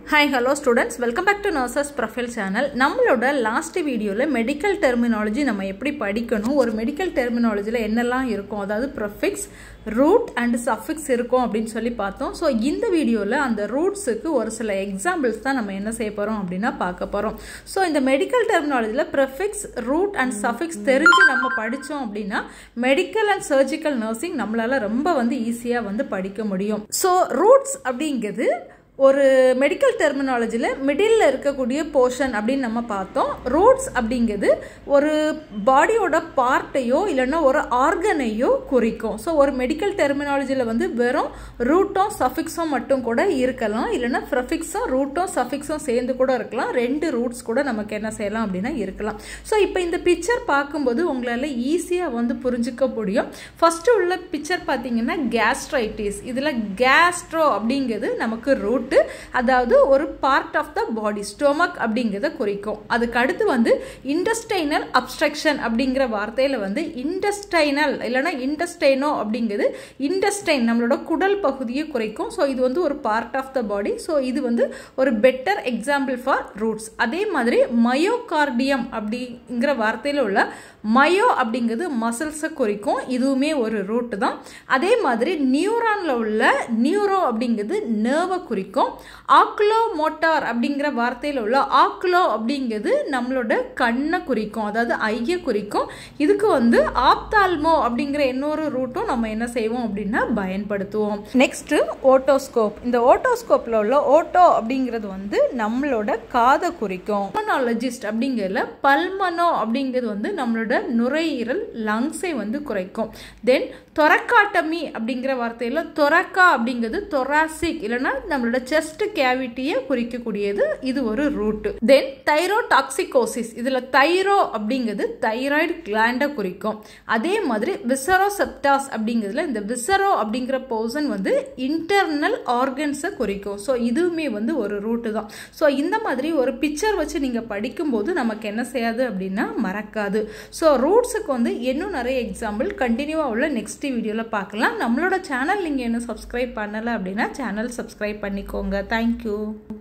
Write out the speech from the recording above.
hi hello students welcome back to nurses profile channel நம்மளோட லாஸ்ட் வீடியோவில் மெடிக்கல் டெர்மினாலஜி நம்ம எப்படி படிக்கணும் ஒரு மெடிக்கல் டெர்மினாலஜியில் என்னெல்லாம் இருக்கும் அதாவது ப்ரொஃபிக்ஸ் ரூட் அண்ட் சஃபிக்ஸ் இருக்கும் அப்படின்னு சொல்லி பார்த்தோம் ஸோ இந்த வீடியோவில் அந்த ரூட்ஸுக்கு ஒரு சில எக்ஸாம்பிள்ஸ் தான் நம்ம என்ன செய்ய போகிறோம் அப்படின்னா பார்க்க போகிறோம் ஸோ இந்த மெடிக்கல் டெர்மினாலஜியில் ப்ரெஃபிக்ஸ் ரூட் அண்ட் சஃபிக்ஸ் தெரிஞ்சு நம்ம படித்தோம் அப்படின்னா மெடிக்கல் அண்ட் சர்ஜிக்கல் நர்சிங் நம்மளால் ரொம்ப வந்து ஈஸியாக வந்து படிக்க முடியும் ஸோ ரூட்ஸ் அப்படிங்கிறது ஒரு மெடிக்கல் டெர்மினாலஜியில் மிடில் இருக்கக்கூடிய போர்ஷன் அப்படின்னு நம்ம பார்த்தோம் ரூட்ஸ் அப்படிங்கிறது ஒரு பாடியோட பார்ட்டையோ இல்லைன்னா ஒரு ஆர்கனையோ குறிக்கும் ஸோ ஒரு மெடிக்கல் டெர்மினாலஜியில் வந்து வெறும் ரூட்டும் சஃபிக்ஸும் மட்டும் கூட இருக்கலாம் இல்லைன்னா ப்ரஃபிக்ஸும் ரூட்டும் சஃபிக்ஸும் சேர்ந்து கூட இருக்கலாம் ரெண்டு ரூட்ஸ் கூட நமக்கு என்ன செய்யலாம் அப்படின்னா இருக்கலாம் ஸோ இப்போ இந்த பிக்சர் பார்க்கும்போது உங்களால் ஈஸியாக வந்து புரிஞ்சுக்க முடியும் ஃபஸ்ட்டு உள்ள பிக்சர் பார்த்தீங்கன்னா கேஸ்ட்ரைட்டிஸ் இதில் கேஸ்ட்ரோ அப்படிங்கிறது நமக்கு ரூட் ரூட்டு அதாவது ஒரு part of the body stomach அப்படிங்கிறத குறிக்கும் அதுக்கு அடுத்து வந்து இண்டஸ்டைனல் அப்ஸ்ட்ரக்ஷன் அப்படிங்கிற வார்த்தையில் வந்து இண்டஸ்டைனல் இல்லைனா இண்டஸ்டைனோ அப்படிங்கிறது இண்டஸ்டைன் நம்மளோட குடல் பகுதியை குறைக்கும் ஸோ இது வந்து ஒரு part of the body so இது வந்து ஒரு பெட்டர் எக்ஸாம்பிள் ஃபார் ரூட்ஸ் அதே மாதிரி மயோகார்டியம் அப்படிங்கிற வார்த்தையில் உள்ள மயோ அப்படிங்கிறது மசில்ஸை குறிக்கும் இதுவுமே ஒரு ரூட் தான் அதே மாதிரி நியூரானில் உள்ள நியூரோ அப்படிங்கிறது நர்வை குறிக்கும் ஆக்லோ மோட்டார் அப்படிங்கிற வார்த்தையில் உள்ள ஆக்லோ அப்படிங்கிறது நம்மளோட கண்ணை குறிக்கும் அதாவது ஐயை குறிக்கும் இதுக்கு வந்து ஆப்தால்மோ அப்படிங்கிற இன்னொரு ரூட்டும் நம்ம என்ன செய்வோம் அப்படின்னா பயன்படுத்துவோம் நெக்ஸ்ட் ஓட்டோஸ்கோப் இந்த ஓட்டோஸ்கோப்பில் உள்ள ஓட்டோ அப்படிங்கிறது வந்து நம்மளோட காதை குறிக்கும் பல்மனாலஜிஸ்ட் அப்படிங்கிறதுல பல்மனோ அப்படிங்கிறது வந்து நம்மளோட நுரையீரல் லங்ஸை வந்து குறைக்கும் தென் தொரக்காட்டமி அப்படிங்கிற வார்த்தையில் தொரக்கா அப்படிங்கிறது தொராசிக் இல்லைன்னா நம்மளோட செஸ்ட் கேவிட்டியை குறிக்கக்கூடியது இது ஒரு ரூட் தென் தைரோடாக்சிகோசிஸ் இதில் தைரோ அப்படிங்கிறது தைராய்டு கிளாண்டை குறிக்கும் அதே மாதிரி விசரோசெப்டாஸ் அப்படிங்கிறதுல இந்த விசரோ அப்படிங்கிற போர்சன் வந்து இன்டர்னல் ஆர்கன்ஸை குறிக்கும் ஸோ இதுவுமே வந்து ஒரு ரூட்டு தான் ஸோ இந்த மாதிரி ஒரு பிக்சர் வச்சு நீங்கள் படிக்கும்போது நமக்கு என்ன செய்யாது அப்படின்னா மறக்காது ஸோ ரூட்ஸுக்கு வந்து இன்னும் நிறைய எக்ஸாம்பிள் கண்டினியூவாக உள்ள நெக்ஸ்ட் வீடியோவில் பார்க்கலாம் நம்மளோட சேனல் நீங்கள் இன்னும் சப்ஸ்கிரைப் பண்ணலை அப்படின்னா சேனல் சப்ஸ்கிரைப் பண்ணிக்கோங்க தேங்க்யூ